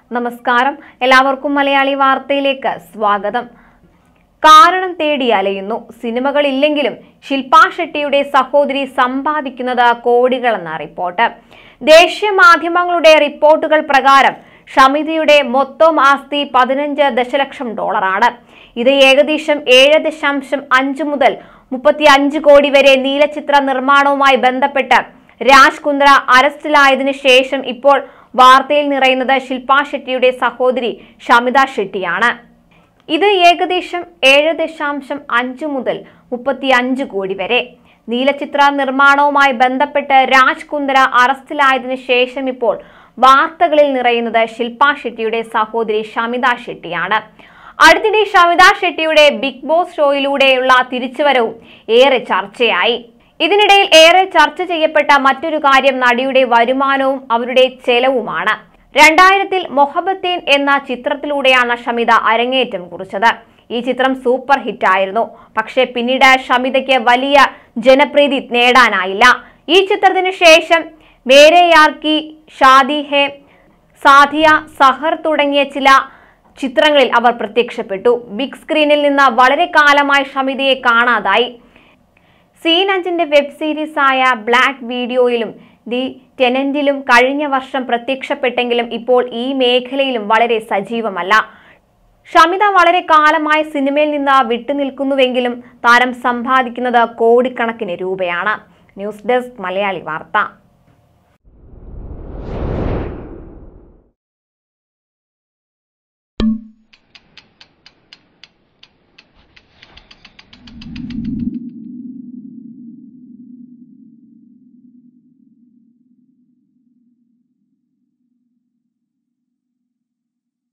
നമസ്കാരം എല്ലാവർക്കും മലയാളി വാർത്തയിലേക്ക് സ്വാഗതം കാരണം തേടി അലയുന്നു സിനിമകളില്ലെങ്കിലും ശില്പാ ഷെട്ടിയുടെ സഹോദരി സമ്പാദിക്കുന്നത് കോടികളെന്ന റിപ്പോർട്ട് ദേശീയ മാധ്യമങ്ങളുടെ റിപ്പോർട്ടുകൾ പ്രകാരം ഷമിതയുടെ മൊത്തം ആസ്തി പതിനഞ്ച് ദശലക്ഷം ഡോളറാണ് ഇത് ഏകദേശം ഏഴ് ദശാംശം അഞ്ച് മുതൽ മുപ്പത്തി അഞ്ച് കോടി വരെ നീലചിത്ര നിർമ്മാണവുമായി ബന്ധപ്പെട്ട് രാജ് കുന്ദ്ര അറസ്റ്റിലായതിനു ശേഷം ഇപ്പോൾ വാർത്തയിൽ നിറയുന്നത് ശില്പാ ഷെട്ടിയുടെ സഹോദരി ഷമിത ഷെട്ടിയാണ് ഇത് ഏകദേശം ഏഴ് ദശാംശം അഞ്ച് മുതൽ മുപ്പത്തി അഞ്ച് കോടി വരെ നീലചിത്ര നിർമ്മാണവുമായി ബന്ധപ്പെട്ട് രാജ് കുന്ദ്ര അറസ്റ്റിലായതിനു ശേഷം ഇപ്പോൾ വാർത്തകളിൽ നിറയുന്നത് ശില്പാ ഷെട്ടിയുടെ സഹോദരി ഷമിത ഷെട്ടിയാണ് അടുത്തിടെ ഷമിത ഷെട്ടിയുടെ ബിഗ് ബോസ് ഷോയിലൂടെയുള്ള തിരിച്ചുവരവും ഏറെ ചർച്ചയായി ഇതിനിടയിൽ ഏറെ ചർച്ച ചെയ്യപ്പെട്ട മറ്റൊരു കാര്യം നടിയുടെ വരുമാനവും അവരുടെ ചെലവുമാണ് രണ്ടായിരത്തിൽ മൊഹബത്തേൻ എന്ന ചിത്രത്തിലൂടെയാണ് ഷമിത അരങ്ങേറ്റം കുറിച്ചത് ഈ ചിത്രം സൂപ്പർ ഹിറ്റായിരുന്നു പക്ഷേ പിന്നീട് ഷമിതയ്ക്ക് വലിയ ജനപ്രീതി നേടാനായില്ല ഈ ചിത്രത്തിന് ശേഷം മേരെ യാർ കി ഷാദി ഹെ സാധിയ സഹർ തുടങ്ങിയ ചില ചിത്രങ്ങളിൽ അവർ പ്രത്യക്ഷപ്പെട്ടു ബിഗ് സ്ക്രീനിൽ നിന്ന് വളരെ കാലമായി ഷമിതയെ കാണാതായി സീൻ അഞ്ചിന്റെ വെബ് സീരീസ് ആയ ബ്ലാക്ക് വീഡിയോയിലും ദി ടെനന്റിലും കഴിഞ്ഞ വർഷം പ്രത്യക്ഷപ്പെട്ടെങ്കിലും ഇപ്പോൾ ഈ മേഖലയിലും വളരെ സജീവമല്ല ഷമിത വളരെ കാലമായി സിനിമയിൽ നിന്ന് വിട്ടുനിൽക്കുന്നുവെങ്കിലും താരം സമ്പാദിക്കുന്നത് കോടിക്കണക്കിന് രൂപയാണ് ന്യൂസ് ഡെസ്ക് മലയാളി വാർത്ത